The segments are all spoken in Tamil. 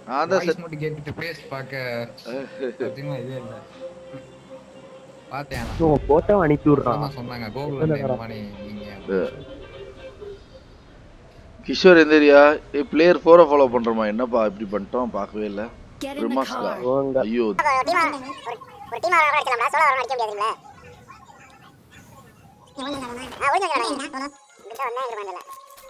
நான் தான் வாய்ஸ் மட்டும் கேட்டுட்டு ஃபேஸ் பார்க்க சத்தியமா இதே இல்ல பார்த்தேன் ஆனா. இவன் போட்டோ அனுப்பி விடுறான் அதான் சொன்னாங்க கோகுல் வந்து இந்த மாதிரி நீங்க கிஷோர் எந்திரியா ஏ பிளேயர் ஃபோரை ஃபாலோ பண்றோமா என்னப்பா இப்படி பண்ணிட்டோம் பார்க்கவே இல்ல Get in the ரிமாஸ்கா car. போங்க ஐயோ ஒரு டீமா ஒரு ஒரு டீமா வர அடிக்கலாம்டா சோலோ வர அடிக்க முடியாதுல்ல ஆ ஒளிஞ்சு வரேன் சோலோ கிட்ட வந்தா இங்க பண்ணல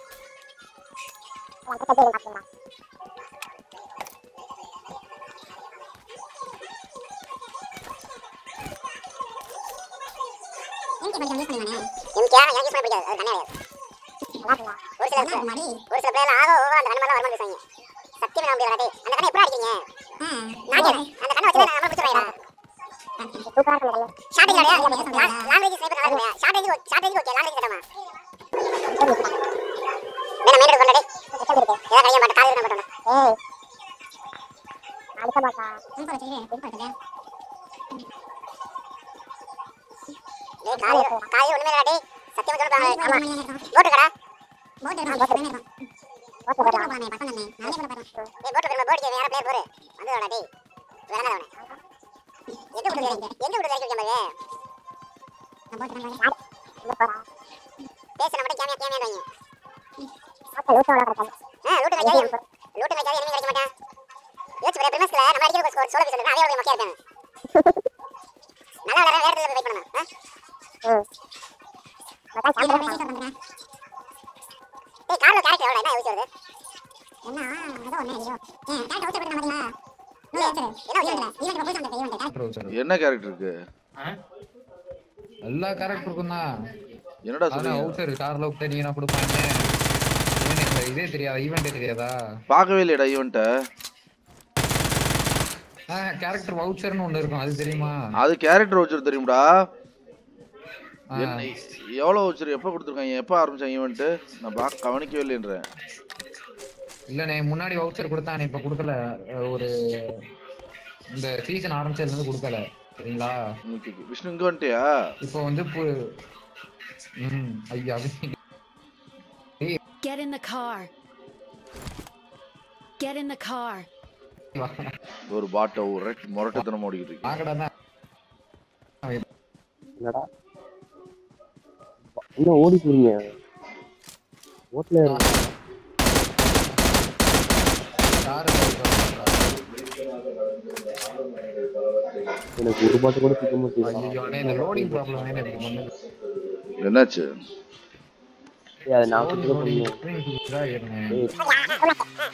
எம்கே எனக்கு யூஸ் பண்ண பிடிக்காது அது கண்ணே ஒரு சில ஒரு சில பேர்ல ஆகோ ஓவோ அந்த கண்ணு மேல வரமாட்டேங்க சத்தியமே நம்ப முடியாது டேய் அந்த கண்ணை எப்படி அடிக்கீங்க நான் கேளு அந்த கண்ணை வச்சு நம்ம பிடிச்சிடுறா ஷார்ட் ரேஞ்ச் இல்லையா லாங் ரேஞ்ச் ஸ்னைப்பர் நல்லா இருக்குயா short range short range okay long range கேட்டமா வேணா மெயின் ரோட் பண்ணடே ஏதா கைய மாட்ட கால் இருக்க மாட்டோம் ஏய் அடுத்த பாக்கா இங்க வச்சிரு இங்க வச்சிரு டேய் கால் கால் ஒண்ணுமே இல்லடா டேய் சத்தியமா சொல்றேன் ஆமா போட்டு கடா போட்டு கடா போட்டு கடா போட்டு கடா பானே பக்கம் தானே நானே போட பாறேன் டேய் போட்டு கடா போட்டு வேற பிளேயர் போடு வந்துடா டேய் வேற என்ன அவனே எங்க விடுறது எங்க விடுறது இறக்கி வைக்க பாரு நான் போட்டு கடா பேசுற மட்டும் கேமியா கேமியா வைங்க அப்ப லூட் வர கடா ஆ லூட் வைக்காத லூட் வைக்காத எனிமி கிடைக்க மாட்டான் யோசிச்சு பாரு பிரமஸ்ல நம்ம அடிக்கிற ஸ்கோர் சோலோ பேசுறது அதே ஒரு மொக்கையா இருக்காங்க நல்லா விளையாடுற வேற இடத்துல போய் வெயிட் பண்ணணும் ஆ மச்சான் சாம்பிரா ஏய் கார்ல கேரக்டர் எவ்வளவு என்ன யூஸ் வருது என்ன ஏதோ ஒண்ணே ஐயோ ஏன் கேரக்டர் அவுட் பண்ண மாட்டீங்களா என்ன யூஸ் ஈவென்ட் போய் அந்த ஈவென்ட் என்ன கேரக்டர் இருக்கு எல்லா கேரக்டருக்கும் தான் என்னடா அதான் சொல்றீங்க அவுட்டர் கார்ல அவுட்டர் நீங்க கொடுப்பாங்க இவனுக்கு இந்த இதே தெரியாதா ஈவெண்டே தெரியாதா பார்க்கவே இல்லையடா ஈவெண்ட்டை கேரக்டர் வவுச்சர்னு ஒண்ணு இருக்கும் அது தெரியுமா அது கேரக்டர் வச்சுரு தெரியும்டா ஆ, என்ன எவ்வளோ வச்சுரு எப்போ கொடுத்துருக்காங்க எப்போ ஆரம்பிச்சாங்க ஈவெண்ட்டு நான் பார்க்க கவனிக்கவே இல்லைன்றேன் இல்லண்ணே முன்னாடி வவுச்சர் கொடுத்தானே இப்ப கொடுக்கல அஹ் ஒரு இந்த சீசன் ஆரம்பிச்சதுல இருந்து கொடுக்கல சரிங்களா ஓகே ஓகே. விஷ்ணு இங்கே வந்துட்டியா இப்போ வந்து பு- ம் ஐயா Get in the car. Get in the car. ஒரு பாட்டை ஒரு முரட்டுத்தனம் ஓடிக்கிட்டு இருக்கு வாங்கடா தான் என்னடா என்ன ஓடி போறீங்க ஓட்டுல காரு எனக்கு ஒரு பாட்டு கூட பிடிக்க மாட்டேங்குது ஐயோ அண்ணே இந்த லோடிங் ப்ராப்ளம் வேணும் எனக்கு பண்ணுது என்னாச்சு ஏய், அதை நான் லோடிங் சுத்தம் லோடிங் பண்ணுவேன் இதாக இருந்தேன் ஏய்,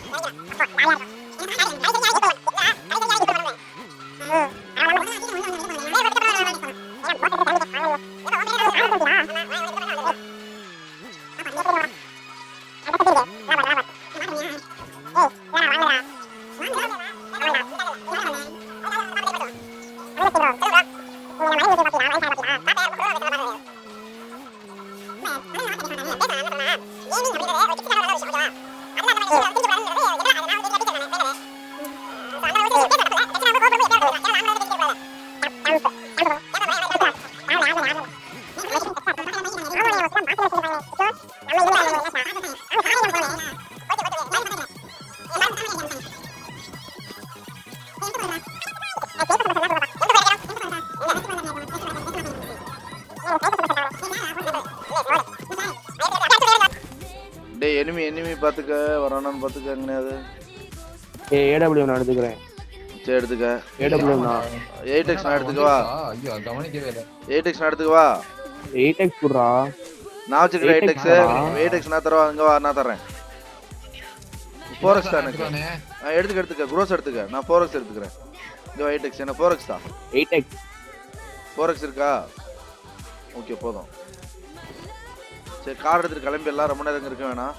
டேய் எனிமி எனிமி பார்த்துக்க வரானான்னு பார்த்துக்க எங்கனையாவது ஏய் ஏடபிள்யூ நான் எடுத்துக்கிறேன் சரி எடுத்துக்க ஏடபிள்யூ நான் எயிட் எக்ஸ் நான் எடுத்துக்கவா ஐயோ கவனிக்கவே இல்லை எயிட் எக்ஸ் நான் எடுத்துக்கவா எயிட் எக்ஸ் குடுறா நான் வச்சுக்கிறேன் எயிட் 8x எக்ஸ் வேணாமா? எயிட் எக்ஸ் நான் தரவா இங்க வா நான் தரேன் ஃபோர் எக்ஸ் தான் எனக்கு எடுத்துக்கோண்ணே. ஆ, எடுத்துக்க எடுத்துக்க குரோஸ் எடுத்துக்க நான் ஃபோர் எக்ஸ் எடுத்துக்கிறேன் இங்கே எயிட் எக்ஸ் என்ன ஃபோர் எக்ஸ் தான் எயிட் எக்ஸ் ஃபோர் எக்ஸ் இருக்கா ஓகே போதும் சரி கார் எடுத்துட்டு கிளம்பி எல்லாம் ரொம்ப நேரம் இங்க இருக்க வேணாம்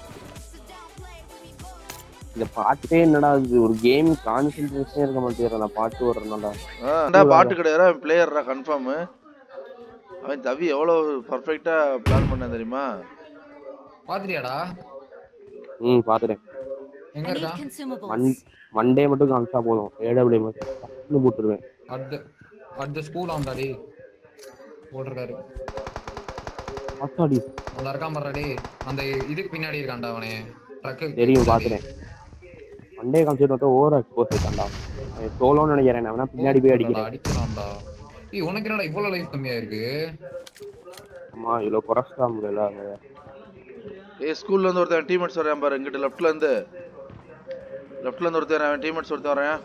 இந்த பாட்டே என்னடா இது ஒரு கேம் கான்சென்ட்ரேஷனே இருக்க மாட்டேங்கிறேன் நான் பாட்டு ஓடுறதுனால ஆ பாட்டு கிடையாது அவன் பிளேயர்ரா கன்ஃபார்ம் அவன் தவி எவ்வளோ பர்ஃபெக்டா பிளான் பண்ண தெரியுமா பாத்துட்டியாடா ம் பாத்துறேன் எங்க I need இருக்கான் consumables. மண் மண்டே மட்டும் காமிச்சா போதும் ஏடபிள்யூ மட்டும் டக்குனு போட்டுருவேன் அடுத்த அடுத்த ஸ்கூல் வந்தாடி போட்டிருக்காரு அத்தாடி அந்த இருக்கான் பாருடி அந்த இதுக்கு பின்னாடி இருக்கான்டா அவனே ட்ரக்கு தெரியும் பாத்துறேன் மண்டே காமிச்சிட்டு பார்த்தா ஓவர் எக்ஸ்போஸ் ஆயிட்டான்டா சோலோன்னு நினைக்கிறேன் நான் வேணா பின்னாடி போய் அடிக்கிறேன் அடிக்கலாம்டா ஏய் உனக்கு என்னடா இவ்வளவு லைஃப் கம்மியா இருக்கு ஆமா இவ்வளவு குறைச்சிட்டா முடியல அது ஏய் ஸ்கூல்ல இருந்து ஒருத்தன் டீம்மேட்ஸ் வரான் பாரு இங்கிட்ட லெஃப்ட்ல இருந்து லெஃப்ட்ல இருந்து ஒருத்தன் அவன் டீம்மேட்ஸ் ஒருத்தன் வரான்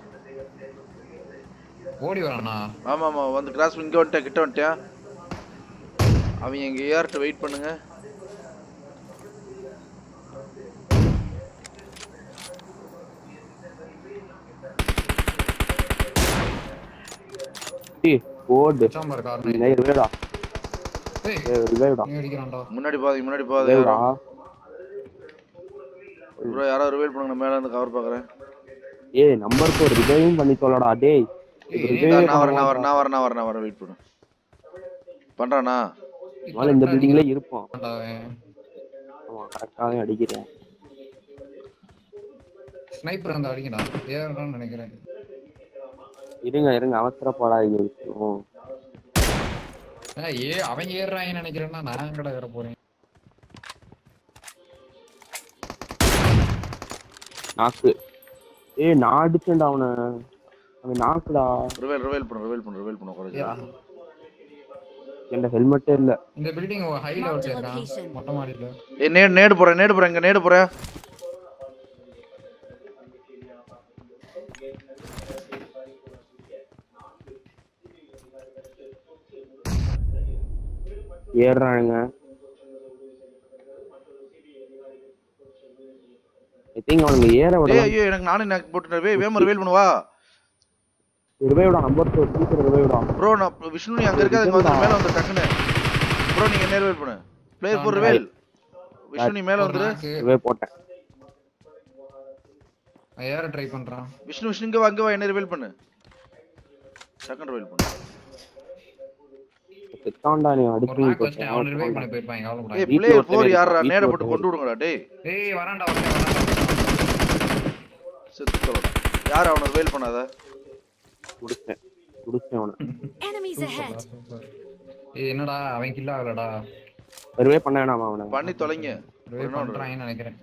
ஓடி வரானா ஆமா ஆமா வந்து கிராஸ் இங்க வந்துட்டேன் கிட்ட வந்துட்டேன் அவன் எங்க ஏஆர்ட்ட வெயிட் பண்ணுங்க ஓடு சாம்பார் காரணம் ரிவைடா ஏய் ரிவைடா நீ அடிக்கிறான்டா முன்னாடி பாதி முன்னாடி பாதி ரிவைடா ப்ரோ யாரோ ரிவைல் பண்ணுங்க நான் மேல இருந்து கவர் பாக்குறேன் ஏய் நம்பருக்கு ஒரு ரிவைவும் பண்ணி சொல்லடா டேய் ஏய், revive நான் நான் வரேன் நான் பண்ண வரேன் நான் வரேன் நான் வரேன் நான் வரேன் வெயிட் பண்ணு பண்றானா அதனால இந்த பில்டிங்ல இருப்போம் ஆமாண்டா அவன். ஆமா கரெக்டாக அடிக்கிறேன் ஸ்னைப்பர் அந்த அடிக்கடா ஏறான்னு நினைக்கிறேன் இருங்க இருங்க அவசரப்படாதீங்க விஷயம் ஏய், ஏ அவன் ஏறுறாங்கன்னு நினைக்கிறேன்னா நான் எங்கடா ஏற போறேன் நாக்கு ஏய் நான் அடிச்சேன்டா அவனை அவன் நாக்குடா ரிவைல் ரிவைல் பண்ணு ரிவைல் பண்ணு ரிவைல் பண்ணு குறைஞ்சா என்கிட்ட ஹெல்மெட்டே இல்ல இந்த பில்டிங் ஹை லெவல் இருக்கான் மொட்டை மாடியில ஏய் நேடு நேடு போறேன் நேடு போறேன் இங்க நேடு போறேன் ஏறுறானுங்க ஐ திங்க் அவனுங்க ஏற விட டேய் ஐயோ எனக்கு நானே நாக்கு போட்டுட்டேன் வே வேம ரிவைல் பண்ணுவா ரிவைவ்டா நம்பர் டூ சீக்கிரம் ரிவைவ்டா ப்ரோ நான் விஷ்ணு நீ அங்க இருக்காது இங்க வந்து மேல வந்து டக்குன்னு ப்ரோ நீங்க என்ன ரிவைல் பண்ணு பிளேயர் ஃபோர் ரிவைல் விஷ்ணு நீ மேல வந்துரு நாக்கு, ரிவைவ் போட்டேன் அவன் ஏற ட்ரை பண்றான் விஷ்ணு விஷ்ணு இங்க வா இங்க வா என்ன ரிவைல் பண்ணு செகண்ட் ரிவைல் பண்ணு செத்தான்டா நீ ஒரு அடிச்சு நாக்கு வச்சுட்டு அவனை ரிவைவ் பண்ணி போயிருப்பாங்க ஏய் கவலைப்படாத வீட்டுல பிளேயர் ஒருத்தன் ஃபோர் இருக்கான், யாரா வீட்டுல நேட போட்டு ஒருத்தன் கொண்டு விடுங்கடா டேய் ஏய் வரான்டா வரான்டா வரான்டா செத்து சொல்லடா யார் அவனை ரிவைல் பண்ணாத முடிச்சேன் முடிச்சேன் அவனை Enemies ahead. ஏய் என்னடா அவன் கில் ஆகலடா ரிவைவ் பண்ண வேணாமா அவனை பண்ணி தொலைங்க ரிவைவ் என்ன பண்ற? பண்றாங்கன்னு நினைக்கிறேன்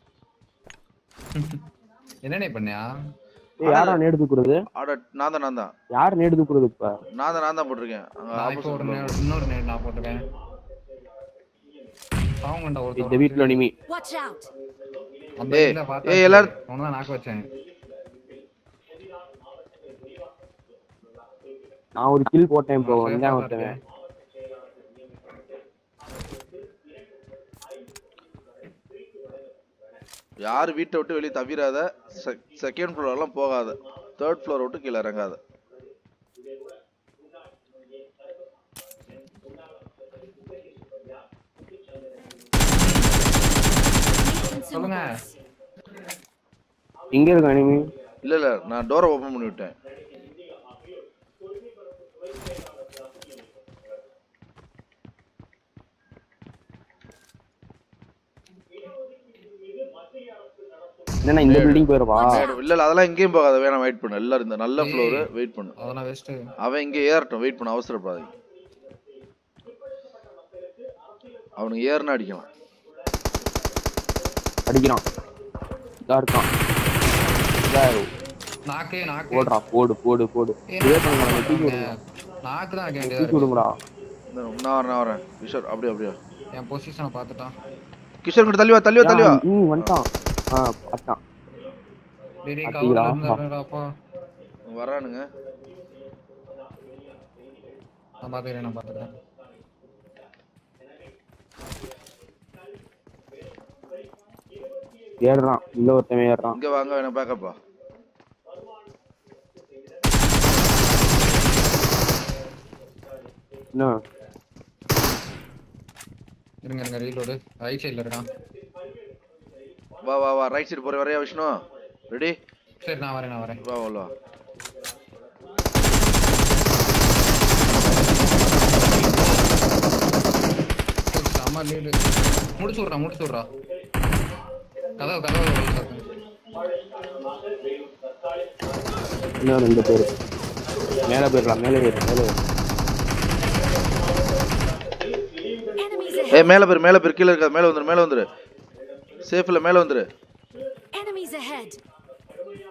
என்னண்ணே பண்ணியா ஏய் யாரா நேடு தூக்குறது அட நான் தான் நான் தான் யார் நேடு தூக்குறது இப்ப நான் தான் நான் தான் போட்டிருக்கேன் அங்க நான் இப்போ ஒரு opposite நே- இன்னொரு நேர் நான் போட்டுருக்கேன் அவங்கண்டா இந்த ஒருத்தர் வீட்டுல இனிமே Watch out. அந்த ஏய், இதுல பார்த்தா ஏய், எல்லாரும்- அவனை தான் நாக்கு வச்சேன் நான் ஒரு கில் போட்டேன் இப்போ நான் வந்தேன் safe ஆ ஒருத்தவன் இருக்கேன். யார் வீட்டை விட்டு வெளியே தவிராத செகண்ட் ஃப்ளோர் எல்லாம் போகாத தேர்ட் ஃப்ளோர் விட்டு கீழே இறங்காத சொல்லுங்க இங்க இருக்க இனிமே இல்ல இல்ல நான் டோரை ஓபன் பண்ணி விட்டேன் என்னன்னா இந்த பில்டிங் போயிருவா இல்ல இல்ல அதெல்லாம் எங்கேயும் போகாத வேணாம் வெயிட் பண்ணு எல்லாரும் இந்த நல்ல ஃப்ளோர் வெயிட் பண்ணு அதெல்லாம் வேஸ்ட் அவன் இங்கே ஏறட்டும் வெயிட் பண்ணு அவசரப்படாதீங்க அவனுக்கு ஏறுனா அடிக்கலாம் அடிக்கிறான் இதா இருக்கான் இதா இரு. நாக்கு நாக்கு போடுறா போடு போடு போடு ஏய், இதே நாக்கு பண்ணுங்க தான் தூக்கி இருக்காங்க. விடுங்க நாக்கு தான் வைக்க தூக்கி வேண்டியதா விடுங்கடா இந்த நான் வரேன் நான் வரேன் கிஷோர் அப்படியே அப்படியே இருக்கு. என் பொசிஷனை பார்த்துட்டான் கிஷோர் கிட்ட தள்ளி வா தள்ளி வா தள்ளி வா ம் வந்துட்டான் ஆ பார்த்தான் டேய் டேய் பாத்தீங்களா? கவர்ல இருந்தாடாப்பா வரானுங்க நான் பாத்துக்கிறேன் நான் பாத்துக்கிறேன் ஏறுறான் இந்த ஒருத்தவன் ஏறுறான் இங்க வாங்க வேணா பேக்கப்பா என்ன இருங்க இருங்க ரீலோடு ரைட் சைடுல இருக்கான் வா வா வா ரைட் சைடு போற வரையா விஷ்ணு ரெடி சரி நான் வரேன் நான் வரேன் வா வா வா சரி, செம்ம லீடு முடிச்சு விட்றா முடிச்சு விட்றா கதவு கதவு வழி சாத்து. இன்னும் ரெண்டு பேர் மேலே போயிடலாம் மேலே ஏறு மேலே ஏறு Enemies ஏய் ahead. மேல பேர் மேல பேர் கீழ இருக்காது மேல வந்துரு மேல வந்துரு சேஃப்ல மேல வந்துரு Enemies ahead.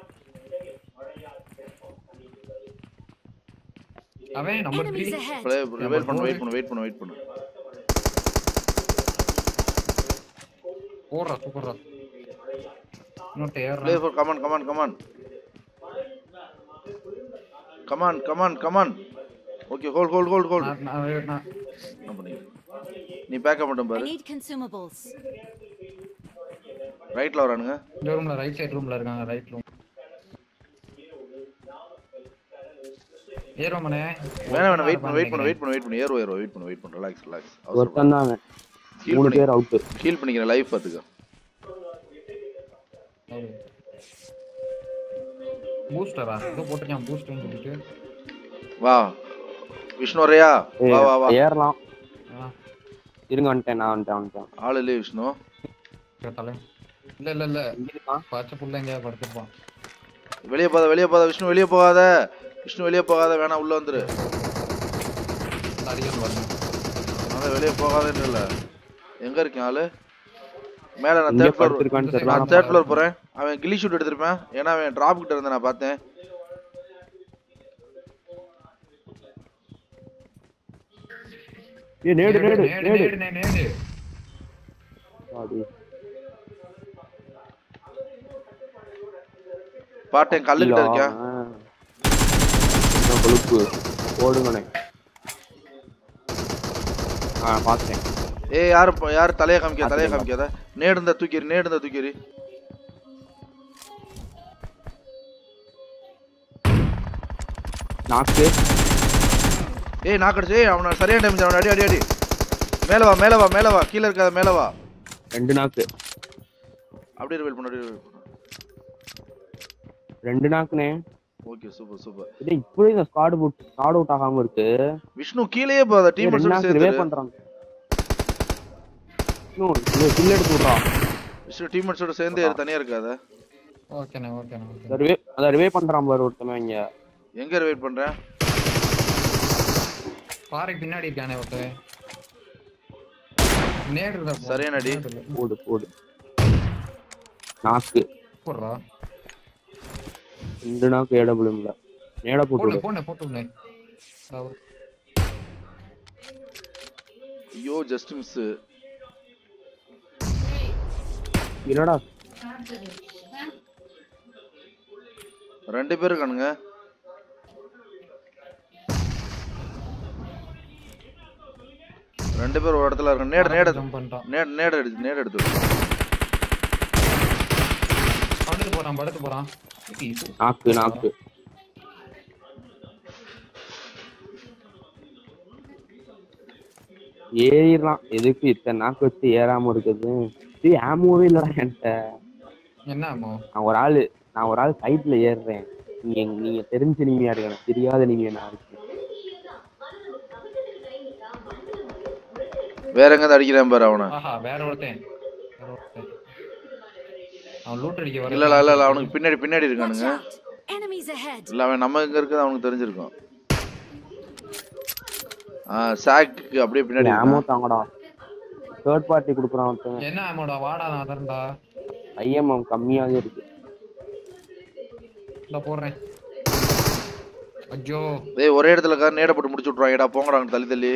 அவன் number three Enemies ahead. Wait பண்ணு வெயிட் பண்ணு வெயிட் பண்ணு வெயிட் பண்ணு போடுறா சூப்பர்ரா இன்னொருத்த ஏறுறான் Play for come on, come on, come on. Come on, come on, come on. Okay, hold, hold, hold, hold. நான் நான் நான் என்ன பண்ணீங்க? நீ பேக்கப் மட்டும் I பாரு need consumables. ரைட்ல வரானுங்க இந்த ரூம்ல ரைட் சைடு ரூம்ல இருக்காங்க ரைட் ரூம் ஏறுவாமனே வேணாம் வேணாம் வெயிட் பண்ணு வெயிட் பண்ணு வெயிட் பண்ணு வெயிட் பண்ணு ஏறுவோ ஏறுவோ வெயிட் பண்ணு வெயிட் பண்ணு ரிலாக்ஸ் ரிலாக்ஸ் ஒருத்தன் தான் அவன் ஹீல் மூணு பண்ணி பேர் அவுட்டு ஹீல் பண்ணிக்கிறேன் லைஃப் பாத்துக்க பூஸ்டரா ஏதோ போட்டிருக்கான் பூஸ்டர்னு சொல்லிட்டு வா விஷ்ணு வரையா வா வா வா ஏறலாம் ஆ இருங்க வந்துட்டேன் நான் வந்துட்டேன் வந்துட்டேன் ஆள் இல்லையே விஷ்ணு கேட்டாலே இல்ல இல்ல இல்ல இங்க இருக்கான் பச்சை புள்ள எங்கேயாவது படுத்துருப்பான் வெளியே போகாத வெளியே போகாத விஷ்ணு வெளியே போகாத விஷ்ணு வெளியே போகாத வேணாம் உள்ள வந்துரு அடிக்கணும் பாருங்க அதான் வெளியே போகாதன்னு இல்ல எங்க இருக்கேன் ஆளு மேல நான் இங்க தேர்ட் ஃப்ளோர் படுத்திருக்கான்னு தெரியல நான் தேர்ட் ஃப்ளோர் போறேன் அவன் கில்லி ஷூட் எடுத்திருப்பேன் ஏன்னா அவன் டிராப் கிட்ட இருந்த நான் பார்த்தேன் ஏய் நேடு நேடு நேடு நேடு நேடு நேடு நேடு அடி பார்த்தேன் கல்லுகிட்ட இருக்கேன் ஆ. என்ன கொழுப்பு போடுங்கண்ணே ஆ பார்த்தேன் ஏய் யாரு ப- யாரு தலைய காமிக்க தலைய காமிக்காத நேடு இருந்தா தூக்கிடு நேடு இருந்தா தூக்கிடு நாக்கு ஏய் நான் கடிச்சு ஏய் அவனை சரியான டைம் அவனை அடி அடி அடி மேல வா மேல வா மேல வா கீழ இருக்காத மேல வா ரெண்டு நாக்கு அப்படியே ரிவைல் பண்ணு அப்படியே ரெண்டு நாக்குனே ஓகே சூப்பர் சூப்பர் இது இப்படி இந்த ஸ்காட் புட் ஸ்காட் அவுட் ஆகாம இருக்கு விஷ்ணு கீழேயே போகாத ஏய், டீம் ரெண்டு நாக்கு ரிவே சேர்த்து பண்றான் இன்னும் கில் எடுத்து விட்றான் விஷ்ணு டீம்மேட்ஸோட சேர்ந்து ஏறு, தனியா இருக்காத ஓகேண்ணே ஓகேண்ணே ஓகே அந்த ரிவே அந்த ரிவே பண்றான் பாரு ஒருத்தவன் இங்க எங்க ரிவைட் பண்றேன் பாறைக்கு பின்னாடி இருக்கானே ஒருத்தன் நேடு இருந்தா போ. சரியான அடி. நேடு இல்ல. போடு போடு நாக்கு போடுறா ரெண்டு நாக்கு ஏடபிள்யூம்ல நேட போட்டு போடு விடு. போண்ணே போட்டு விடுண்ணே. அதாவது ஐயோ ஜஸ்ட் மிஸ் என்னடா ரெண்டு பேர் இருக்கானுங்க ரெண்டு பேர் ஒரு இடத்துல இருக்காங்க நேடு நேடு ஜம்ப் பண்ணிட்டான் நேடு நேடு எடுத்து நேடு எடுத்து விடு. படுத்து போறான் படுத்து போறான் இது நாக்கு நாக்கு ஏறிடலாம் எதுக்கு இத்தனை நாக்கு வச்சு ஏறாம இருக்குது இது ஆமோவே இல்லடா என்கிட்ட என்ன ஆமோ நான் ஒரு ஆளு நான் ஒரு ஆள் சைட்ல ஏறுறேன் நீங்க நீங்க தெரிஞ்ச நீங்க யாரு எனக்கு தெரியாத நீங்க என்ன இருக்கு வேற எங்க அடிக்கிறேன் பாரு அவனை ஆஹா வேற ஒருத்தன் வேற ஒருத்தன் அவன் லூட் அடிக்க வர இல்ல இல்ல இல்ல இல்ல அவனுக்கு பின்னாடி பின்னாடி Watch இருக்கானுங்க out. Enemies ahead. இல்ல அவன் நம்ம எங்க இருக்குது அவனுக்கு தெரிஞ்சிருக்கும் ஆ சாக்கு அப்படியே பின்னாடி ஆமோ இருக்கான். தாங்கடா தேர்ட் பார்ட்டி கொடுக்குறான் ஒருத்தன் என்ன ஆமோடா வாடா நான் தரேன்டா ஐஎம்எம் கம்மியாவே இருக்கு இந்த போடுறேன் ஐயோ டேய் ஒரே இடத்துல இருக்காரு நேட போட்டு முடிச்சு விட்ருவாங்கடா போங்கடா தள்ளி தள்ளி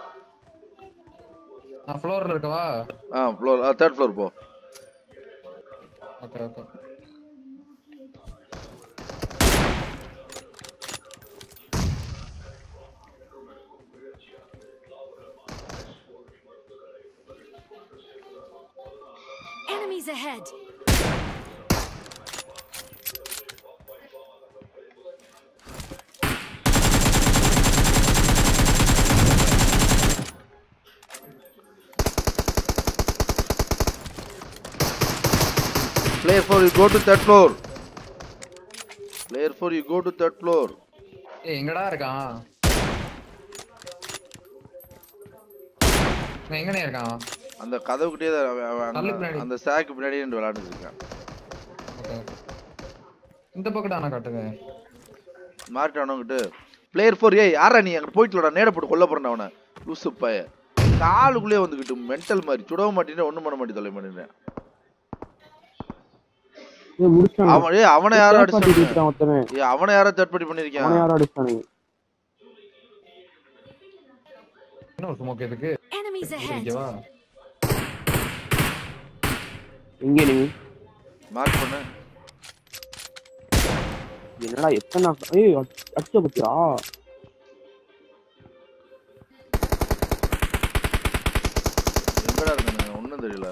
நான் ஃப்ளோர்ல இருக்கவா ஆ ஃப்ளோர் தேர்ட் ஃப்ளோர் போ okay okay Enemies ahead. Player 4, you go to third floor. Player 4, you go to third floor. ஏய் எங்கடா இருக்கான் இவன் எங்கனே இருக்கான் அந்த கதவுக்கிட்டே தான் அவன் அவன் தள்ளு அந்த- பின்னாடி. அந்த சாக்கு பின்னாடியே நின்று விளையாண்டுட்டு இருக்கான் ஓகே ஓகே இந்த பக்கம்டா நான் காட்டுங்க மாறிட்டானவங்கிட்டு பிளேயர் ஃபோர் ஏய் யாரா நீ அங்கிட்டு போயிட்டுலடா நேட போட்டு கொல்ல போறேன் அவனை லூசு பைய காலுக்குள்ளே வந்துக்கிட்டு மென்டல் மாதிரி சுடவும் மாட்டேன் ஒண்ணும் பண்ண மாட்டேன் தொலை மாட்டேன் ஏய், முடிச்சிட்டானுங்க. அவன் ஏய் அவனை யாரோ third party அடிச்சானுங்க கொடுத்துட்டான் ஒருத்தவன் ஏய் அவனை யாரோ தேர்ட் பார்ட்டி அவனை பண்ணிருக்கான் யாரோ அடிச்சானுங்க இன்னும் ஸ்மோக் எதுக்கு Enemies ahead. ஓகேவா எங்க நீ மார்க் பண்ணு என்னடா எத்தனை ஏய் அடிச்ச பத்தியா எங்கடா இருக்கானுங்க ஒன்றும் தெரியல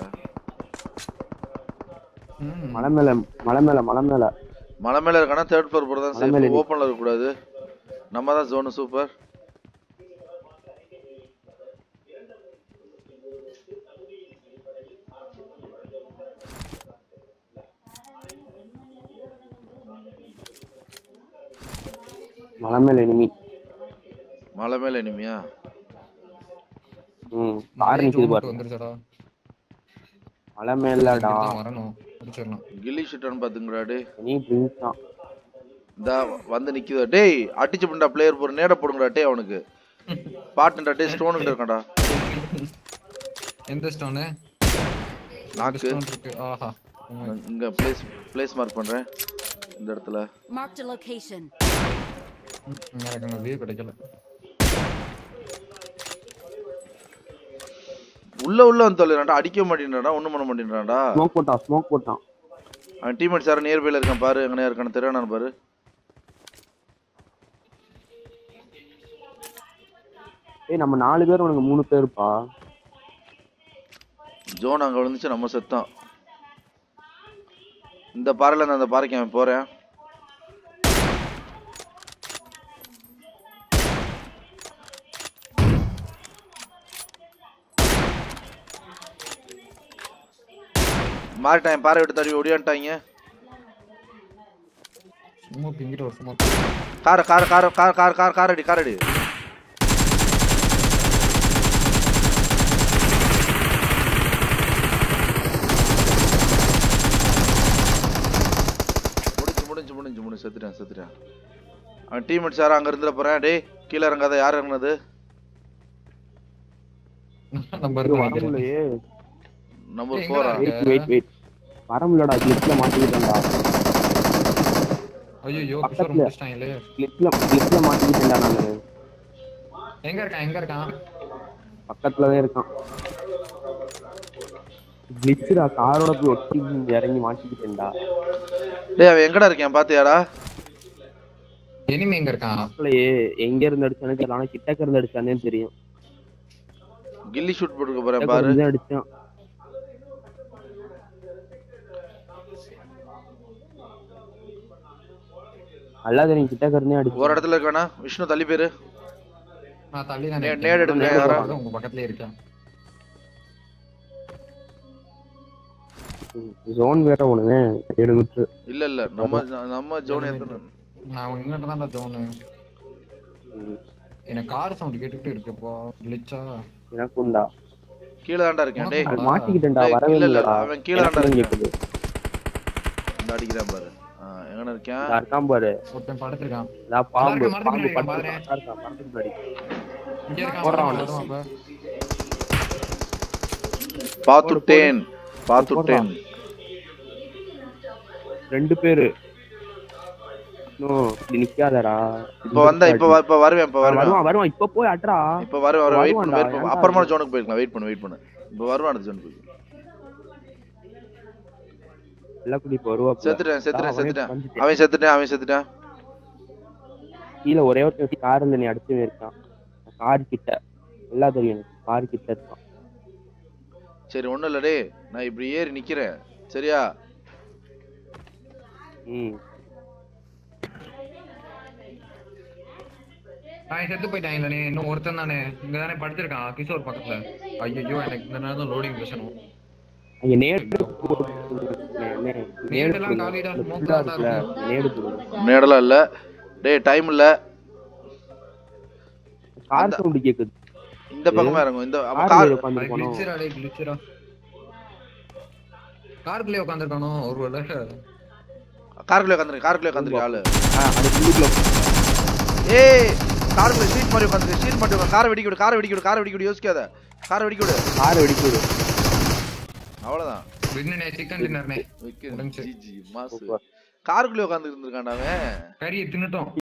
ம். மலை மேல மலை மேல மலை மேல மலை மேல இருக்கானா தேர்ட் ஃப்ளோர் போகிறதா மலை மேல சேஃப் நீ. ஓப்பனில் இருக்கக்கூடாது நம்ம தான் ஜோனு சூப்பர் மலை மேல எனிமி மலை மேல இனிமையா ம் மலை கார் நிக்குது zone பாரு வந்துருச்சடா மலை மேலடா இங்கதான் வரணும் முடிச்சிடலாம் கில்லி ஷூட்டான்னு பார்த்துங்கடாடு நீ ட்ரிங்க்ஸ் தான் இந்த வந்து நிக்குதா டேய் அடிச்சு பண்ணா பிளேயர் போற நேட போடுங்கடா டேய் அவனுக்கு பாட்டுடா டேய் ஸ்டோனுக்கு இருக்கான்டா எந்த ஸ்டோனு நாக்கு ஸ்டோன் இருக்கு ஆஹா நான் இங்க பிளேஸ் பிளேஸ் மார்க் பண்றேன் இந்த இடத்துல Marked a location. ம், எனக்கு அங்க வியூ கிடைக்கல உள்ள உள்ள வந்து தொலைறான்டா அடிக்க மாட்டேன்றான்டா ஒண்ணும் பண்ண மாட்டேன்றான்டா ஸ்மோக் போட்டான் ஸ்மோக் போட்டான் அவன் டீம்மேட்ஸ் யாரும் நியர்பைல இருக்கான் பாரு எங்கனே இருக்கான்னு தெரியானு பாரு ஏய் நம்ம நாலு பேர் உனக்கு மூணு பேருப்பா ஜோன் அங்க விழுந்துச்சு நம்ம செத்தோம் இந்த பாறையில இருந்து அந்த பாறைக்கு அவன் போறேன் மாறிட்டான் பாறை விட்டு தடவி ஒடியான்ட்டாங்க ஸ்மோக் இங்கிட்ட ஒரு ஸ்மோக் கார கார கார கார் கார் கார் கார் அடி கார் அடி முடிஞ்சு முடிஞ்சு முடிஞ்சு முடிஞ்சு செத்துட்டேன் செத்துட்டேன் அவன் டீம்மேட்ஸ் யாரும் அங்க இருந்துட போறேன் டேய் கீழே இறங்காத யார் இறங்குனது நம்ம இது இருக்கோம் வர நினைக்கிறேன். முடியலையே நம்பர் ஏய், ஃபோரா எங்கடா வெயிட் வெயிட் வெயிட் வர முடியலடா கிளிப்ல மாட்டிக்கிட்டேன்டா ஐயோ கிஷோர் பக்கத்துல. முடிச்சிட்டாங்களே கிளிப்ல கிளிப்ல மாட்டிக்கிட்டேன்டா நானு எங்க இருக்கான் எங்க இருக்கான் பக்கத்துல தான் இருக்கான் கிளிச்சுடா காரோட போய் ஒட்டி இறங்கி மாட்டிக்கிட்டேன்டா டேய் அவன் எங்கடா இருக்கேன் பாத்தியாடா எனிமி எங்க இருக்கான் அப்பலையே எங்க இருந்து அடிச்சானே தெரியல ஆனா கிட்டக்க இருந்து அடிச்சானே தெரியும் கில்லி ஷூட் போட்டுக்க போறேன் கிட்டக்க பாரு இருந்து தான் அடிச்சான் அல்லாத நீ கிட்டக்க இருந்தே ஒரு அடிச்சு இடத்துல இருக்கானா விஷ்ணு தள்ளி பேரு நான் தள்ளி தான் நே- இருக்கேன். நேடு எடுங்க, நேடு யாரா? போடுறது உங்க பக்கத்துலயே இருக்கேன் ஜோன் வேற ஒண்ணு ஏழு மீட்டர் இல்ல இல்ல நம்ம நம்ம ஜோன் எத்தனை நான் இங்கிட்ட தான் ஜோனு எனக்கு கார் சவுண்ட் கேட்டுக்கிட்டு இருக்கு இப்போ கிளிச்சா எனக்கும்டா கீழே தான்டா இருக்கேன் டேய் அது மாட்டிக்கிட்டேன்டா டேய், வரவே இல்ல, இல்ல, இல்லடா அவன் கீழே தான்டா எனக்கு இருக்கான். கேக்குது இந்த அடிக்கிறான் பாரு ஆ, எங்கன இருக்கேன் இதா இருக்கான் பாரு ஒருத்தன் படுத்திருக்கான் இதா பாம்பு மரத்துக்கு பாம்பு முன்னாடி படுத்து பாரு. இருக்கான் மரத்துக்கு முன்னாடி இங்க இருக்கான் போடுறான் வருவான், அவனை. வருவான் இப்ப. பாத்துட்டேன் பாத்துட்டேன் ரெண்டு பேரு இன்னும் இப்படி நிக்காதடா இப்ப வந்தா இப்ப வ- இப்ப வருவேன் இப்ப வருவேன் வருவான் வருவான் இப்ப போய் அட்ரா இப்ப வருவேன் வருவேன் வெயிட் பண்ணு வருவான்டா, வெயிட் பண்ணு ஏன்டா அப்புறமா அது? ஜோனுக்கு போயிருக்கலாம் வெயிட் பண்ணு வெயிட் பண்ணு இப்ப வருவான் அடுத்த ஜோனுக்கு வெள்ளக்குடி இப்ப வருவா செத்துட்டேன் செத்துட்டேன் செத்துட்டேன் அவன் செத்துட்டேன் அவன் செத்துட்டேன் கீழே ஒரே ஒருத்தன் கார்ல நீ அடிச்சு இருக்கான் கார் கிட்ட எல்லாம் தெரியும் எனக்கு கார் கிட்ட இருக்கான் சரி ஒண்ணும் இல்ல டேய் நான் இப்படி ஏறி நிக்கிறேன் சரியா ம் நான் செத்து போயிட்டாங்களே இன்னும் ஒருத்தன் தானே இங்க தானே படுத்திருக்கான் கிஷோர் பக்கத்துல ஐயோ எனக்கு இந்த நேரம் தான் லோடிங் பிரச்சனை அங்க நேடு நேடெல்லாம் காலிடா, smoke தான் இருக்குல்ல நேடு போடுங்க நேடலாம் இல்ல டேய் டைம் இல்ல கார் சவுண்ட் கேக்குது இந்த பக்கமா இறங்கும் இந்த அப்ப கார் கார் உட்காந்து போனோம் கிளிச்சரா டே கிளிச்சரா காருக்குள்ளே உட்காந்துருக்கானோ ஒருவேளை காருக்குள்ளே உட்காந்துருக்கு காருக்குள்ளே உட்காந்துருக்கு ஆளு அது உள்ளுக்குள்ள ஏய் காருக்குள்ள சீட் மாதிரி உட்காந்துருக்கு சீட் மாதிரி உட்காந்து காரை வெடிக்க விடு காரை வெடிக்க விடு காரை வெடிக்க விடு யோசிக்காத காரை வெடிக்க விடு கார் வெடிக்குது அவ்வளவுதான் வின்னனே சிக்கன் டின்னர்னே விக்கு முடிஞ்சுச்சு. ஜிஜி மாசு சூப்பர் காருக்குள்ளே உட்காந்து இருந்திருக்கான்டா அவன் கறியை தின்னுட்டோம்